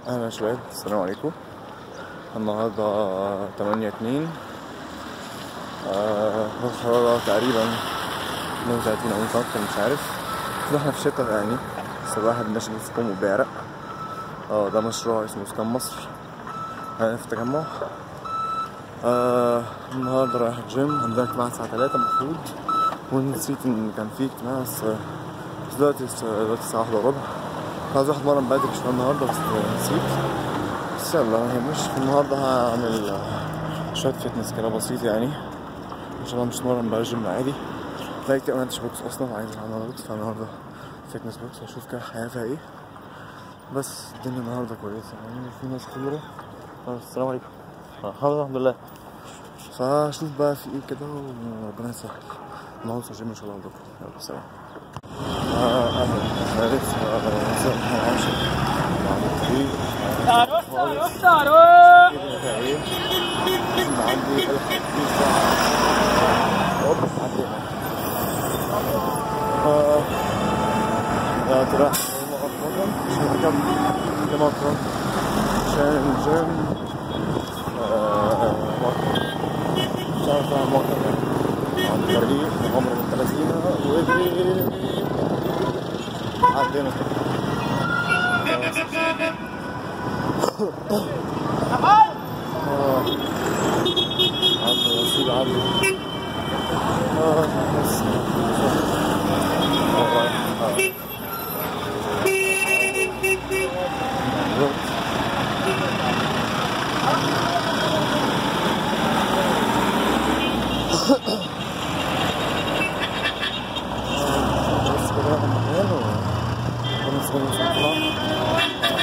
أهلا يا شباب السلام عليكم النهاردة تمانية اتنين آه، الحرارة تقريبا اتنين وتلاتين أو يمكن أكتر مش عارف كده احنا في الشتا يعني بس الواحد ماشي في كوم وبيعرق اه ده مشروع اسمه سكان مصر هنا في التجمع آه النهاردة رايح الجيم عندنا اجتماع الساعة تلاتة المفروض ونسيت إن كان في اجتماع بس بس دلوقتي دلوقتي الساعة واحدة وربع كنت عايز أروح أتمرن بدري شوية النهاردة بس نسيت بس يلا ما يهمش النهاردة هعمل آه، شوية فتنس كده بسيط يعني عشان أنا مش هتمرن بقى الجيم عادي لقيت ما عنديش بوكس أصلا عايز أعمل بوكس فالنهاردة فتنس بوكس أشوف كده الحياة فيها إيه بس الدنيا النهاردة كويسة يعني في ناس كتيرة آه، السلام عليكم آه، الحمد لله فاشوف بقى في ايه كده وربنا يسهل نوصل الجيم ان شاء الله بكره يلا سلام آه، اهلا انا لسه آه، لسه احنا عايشين مع الطريق خالص كده بقى ايه عندي الحديث اوب عدينا آه، آه، تروح اتمرن عشان اركب لمطرة عشان الجيم آه، مطرة مش عارف اعمل مطر يعني عن طريق عمر من 30 واجري عدينا آه. عدي يا سيدي عدي آه، بس آه، رايح. آه. بالظبط. بس كده راح المكان و خلاص خلاص نطلع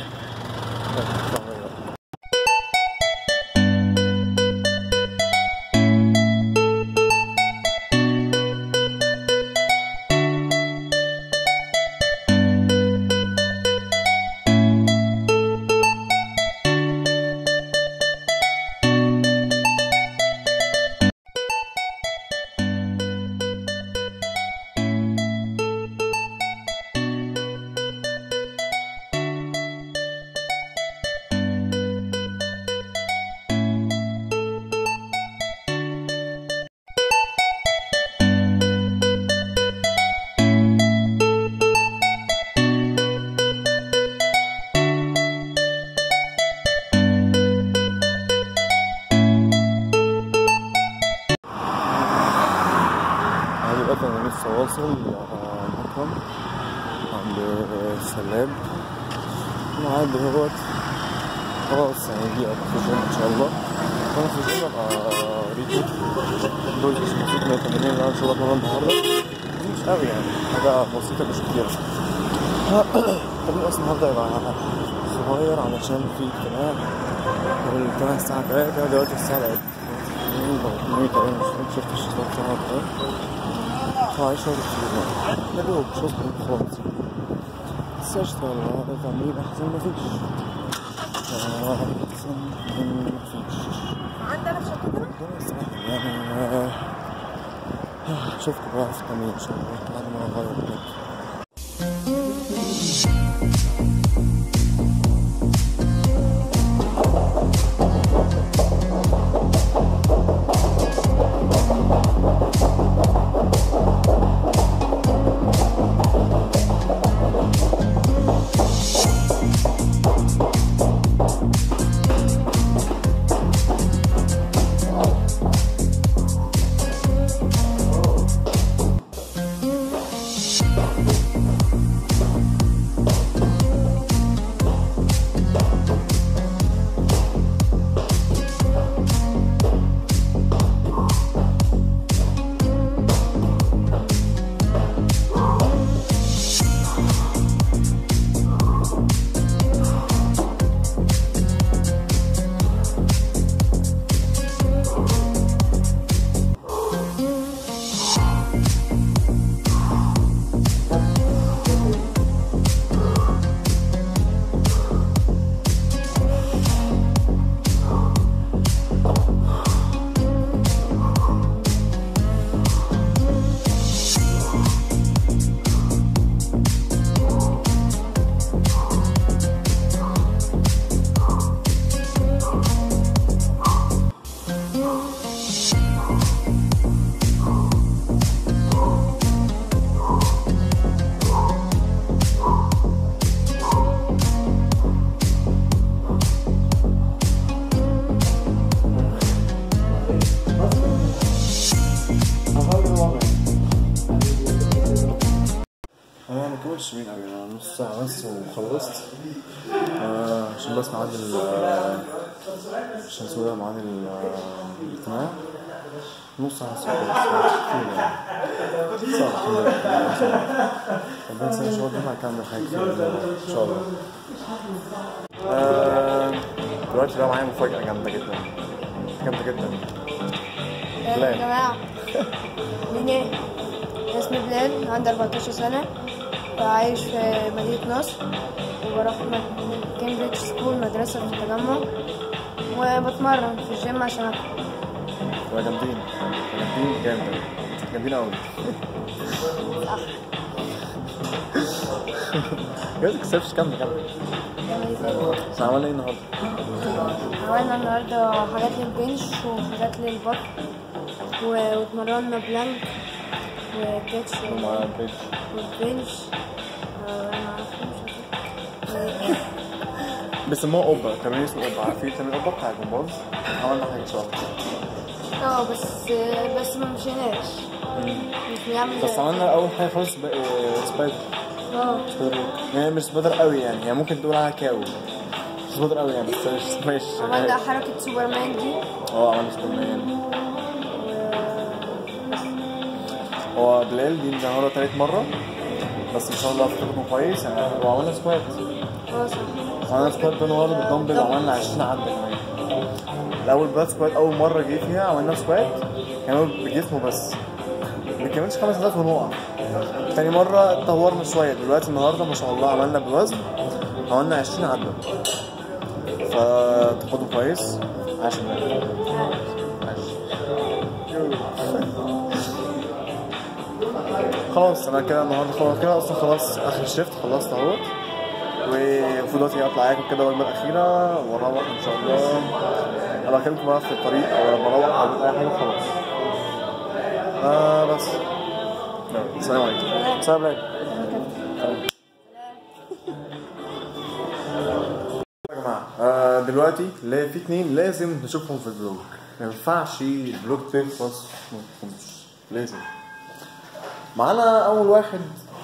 أنا دلوقتي أنا لسه واصل آه، مكرم عند آه، السلام معدي اهوت خلاص يعني دي أبقى في الجيم إن شاء الله وأنا في الجيم أبقى ريتو دول مش المفروض 180 اللي أنا إن شاء الله أتمرن النهاردة دي مش قوي يعني حاجة بسيطة مش كتير التمرين أصلا النهاردة يبقى صغير علشان في اجتماع والاجتماع الساعة 3 دلوقتي الساعة بقت 2 أو 2 تقريبا مش فاكر شفت الشاشات بتاعها كده فعايش شغل كتير يعني يا دوب شغل خلاص بس قشطة والله تمرين أحسن مفيش آه، أحسن من مفيش عندنا في شقتنا بس يعني آه، أشوفكم بقى في التمرين إن شاء الله بعد ما أغير بجد عشان بس ميعاد ال عشان اسمه ده ميعاد ال- الاجتماع نص ساعة بس كده، بس كتير يعني صعب الحمد لله صعب. ربنا يسهل ان شاء الله الجمعة كامل حاجة كتير ان شاء الله آه، دلوقتي بقى معايا مفاجأة جامدة جدا جامدة جدا يا بلال. جماعة مين ايه؟ اسمي بلال عندي 14 سنة عايش في مدينة نصر وبروح م- كامبريدج سكول مدرسة في التجمع وبتمرن في الجيم عشان أكل تبقى جامدين جامدين جامد جامدين أوي بجد كسبش كمل كمل بس عملنا ايه النهارده؟ عملنا النهاردة حاجات للبنش وحاجات للبطن و- واتمرنا بلانك وكاتش مع البيج والبنش آه، أنا معرفش مش بيسموها اوبا تمرين اسمه اوبا عارفين تمرين اوبا بتاع الجمباز عملنا حاجه شبه كده. اه بس بس ما مشيناش مش بنعمل بس عملنا اول حاجه خالص بقى سبايدر اه سبايدر هي مش سبايدر قوي يعني هي ممكن تقول عليها كاو مش سبايدر قوي يعني بس مش ماشي عملنا شغال. حركة سوبرمان دي اه عملنا سبايدر هو بلال دي النهارده تالت مرة بس ان شاء الله فكرته كويس يعني وعملنا سكوات اه صح عملنا سكوات ده النهارده بالدمبل وعملنا 20 عدة كمان الأول بقى سكوات أول مرة جه فيها عملنا سكوات كانوا بجسمه بس ما كملش خمس دقايق ونقع تاني مرة اتطورنا شوية دلوقتي النهاردة ما شاء الله عملنا بالوزن عملنا 20 عدة فتاخده كويس عشان خلاص انا كده النهارده خلاص كده اصلا خلاص اخر الشيفت خلصت اهوت ومفروض دلوقتي اطلع اكل كده الوجبه الاخيره واروح ان شاء الله ابقى اكلمكم بقى في الطريق او لما اروح اعمل اي حاجه خلاص آه بس يلا، السلام عليكم سلام عليكم يا جماعه آه دلوقتي لا في اتنين لازم نشوفهم في الفلوج ما ينفعش الفلوج تخلص ما تكونش لازم معانا اول واحد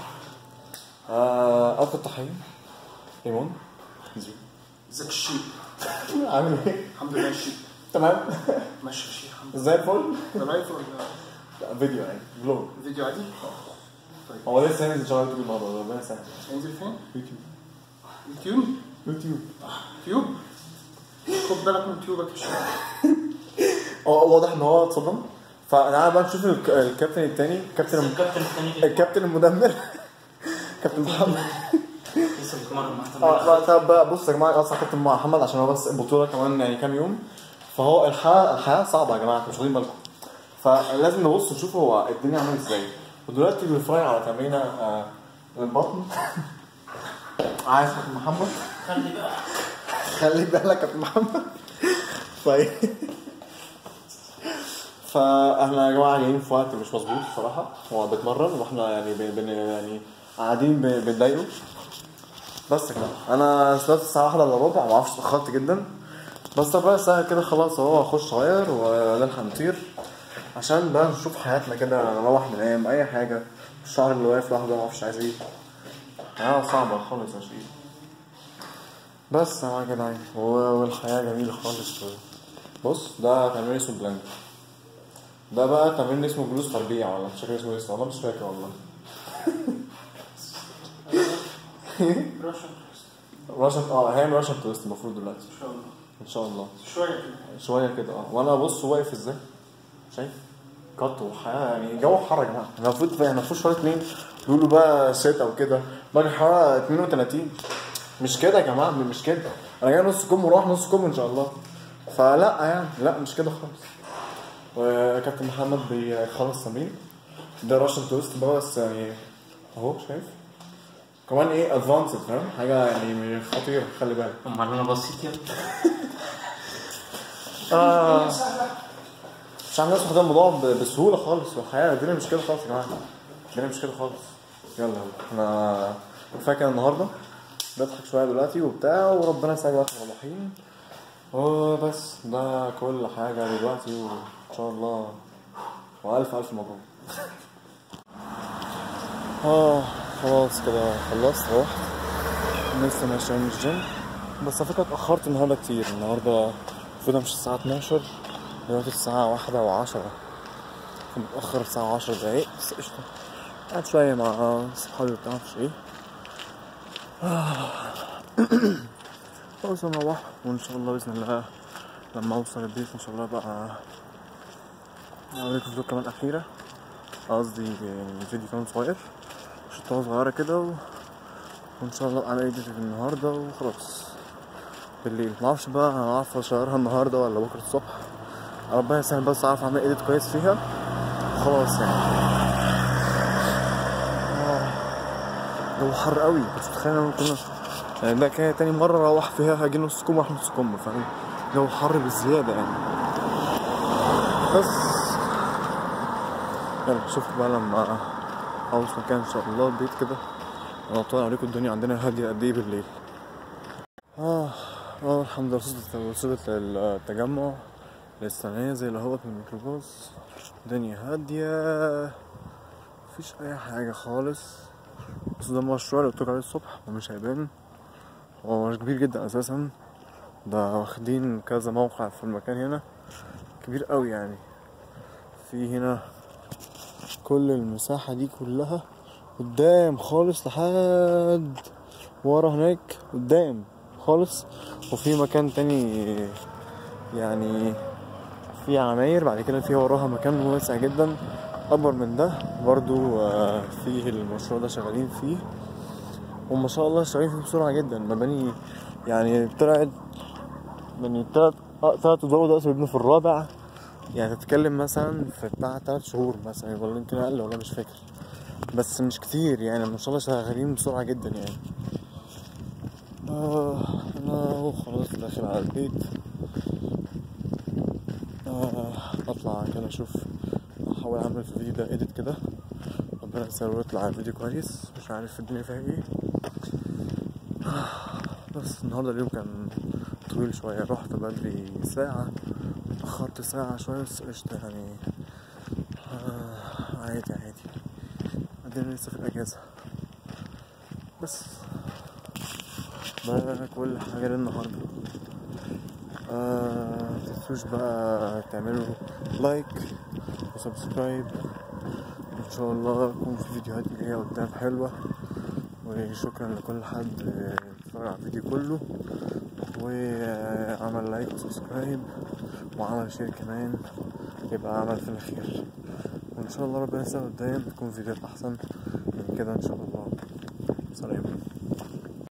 آه ألقى التحية ايمون زين ازيك الشيء عامل ايه؟ الحمد لله الشيء تمام ماشي يا شيخ الحمد زي الفل لله لايف ولا لا، فيديو يعني فلوج فيديو عادي هو لسه هينزل ان شاء الله يوتيوب النهارده ربنا يسهل هينزل فين يوتيوب يوتيوب يوتيوب يوتيوب خد بالك من يوتيوبك يا شيخ هو واضح ان هو اتصدم فانا بقى نشوف الك- الكابتن التاني كابتن الم- الكابتن الثاني الكابتن المدمر كابتن محمد لسه بيتمرن مع اه لا، طب بقى بص يا جماعه اصلا كابتن محمد عشان هو بس البطوله كمان يعني كام يوم فهو الحياه الحياه صعبه يا جماعه انتوا مش واخدين بالكم فلازم نبص نشوف هو الدنيا عامله ازاي ودلوقتي بنتفرج على تمرينه آه للبطن عايز كابتن محمد خلي بقى خلي بالك يا كابتن محمد طيب فاحنا يا جماعه جايين في وقت مش مظبوط الصراحه هو بيتمرن واحنا يعني بن بن- يعني قاعدين ب- بنضايقه بس يا جماعه انا دلوقتي الساعه واحدة الا ربع ما اعرفش اتاخرت جدا بس طب بقى الساعه كده خلاص اهو اخش غير ونلحق نطير عشان بقى نشوف حياتنا كده نروح ننام اي حاجه الشعر اللي واقف لوحده ما اعرفش عايز ايه حياه صعبه خالص يا شيخ بس يا جدعان و- والحياة جميلة خالص بص ده تمرين اسمه بلانك ده بقى تمرين اسمه جلوس تربيع ولا مش فاكر اسمه ايه والله مش فاكر والله رشا راشن اه هيعمل راشن تويست المفروض دلوقتي ان شاء الله ان شاء الله شويه كده شوية كده اه وانا بص واقف ازاي شايف قط وحياة يعني جو حر يا جماعة احنا المفروض احنا المفروض شوية اتنين بيقولوا بقى ست او كده بقى الحرارة 32 مش كده يا جماعة مش كده انا جاي نص كم وراح نص كم ان شاء الله فلا يعني لا مش كده خالص وكابتن محمد بيخلص تمرين ده راشن تويست بقى بس يعني اهو شايف كمان ايه ادفانسد فاهم حاجة يعني خطيرة خلي بالك امال انا بسيط يا ابني. آه. مش عارف الناس واخدين الموضوع ب- بسهوله خالص والحياه الدنيا مش كده خالص يا جماعه الدنيا مش كده خالص يلا يلا احنا فاكر النهارده بضحك شويه دلوقتي وبتاع وربنا يسعدك وقت الرحيم وبس ده كل حاجه دلوقتي وان شاء الله والف الف مبروك اه خلاص كده خلصت روحت لسه ماشي من الجيم بس على فكرة اتأخرت النهاردة كتير النهاردة المفروض امشي الساعة 12 دلوقتي الساعة واحدة وعشرة متأخر الساعة عشر دقايق بس قشطة قاعد شوية مع صحابي وبتاع مفيش ايه خلاص نروح وان شاء الله بإذن الله لما اوصل البيت ان شاء الله بقى اوريكم فيديو كمان اخيرة قصدي يعني فيديو كمان صغير شطة صغيرة كده و... وان شاء الله اعمل ايديت النهاردة وخلاص بالليل معرفش بقى هعرف اشيرها النهاردة ولا بكرة الصبح ربنا يسهل بس اعرف اعمل ايديت كويس فيها خلاص يعني آه. جو حر قوي كنت متخيل ان كنا يعني ده كان تاني مرة اروح فيها هاجي نص كم واروح نص كم فاهم جو حر بالزيادة يعني بس يلا شوف بقى لما اوصل مكان ان شاء الله البيت كده انا طالع عليكم الدنيا عندنا هادية قد ايه بالليل اه اه الحمد لله وصلت وصلت للتجمع لسه نازل اهوت من الميكروباص الدنيا هادية مفيش اي حاجة خالص بس ده المشروع اللي قلتلك عليه الصبح ومش هيبان هو مش كبير جدا اساسا ده واخدين كذا موقع في المكان هنا كبير قوي يعني في هنا كل المساحة دي كلها قدام خالص لحد ورا هناك قدام خالص وفي مكان تاني يعني في عماير بعد كده في وراها مكان واسع جدا اكبر من ده برضو آه، فيه المشروع ده شغالين فيه وما شاء الله شغالين فيه بسرعة جدا مباني يعني طلعت من تلات آه، تلات ادوار دلوقتي بيبنوا في الرابع يعني تتكلم مثلا في بتاع تلات شهور مثلا ولا يمكن اقل ولا مش فاكر بس مش كتير يعني ما شاء الله شغالين بسرعة جدا يعني آه انا اهو خلاص داخل على البيت آه اطلع كده اشوف احاول اعمل في الفيديو ده اديت كده ربنا يسهل ويطلع الفيديو كويس مش عارف الدنيا فيها ايه آه، بس النهارده اليوم كان طويل شوية رحت بدري ساعة اتأخرت ساعة شوية بس قشطة يعني آه عادي عادي بعدين لسه في الأجازة بس ده كل حاجة للنهاردة آه متنسوش بقى تعملوا لايك وسبسكرايب ان شاء الله يكون في فيديوهات جاية قدام حلوة وشكرا لكل حد اتفرج على الفيديو كله وعمل لايك وسبسكرايب وعمل شير كمان يبقى عمل في الخير وان شاء الله ربنا يسهل قدام تكون فيديوهات احسن من كده ان شاء الله سلام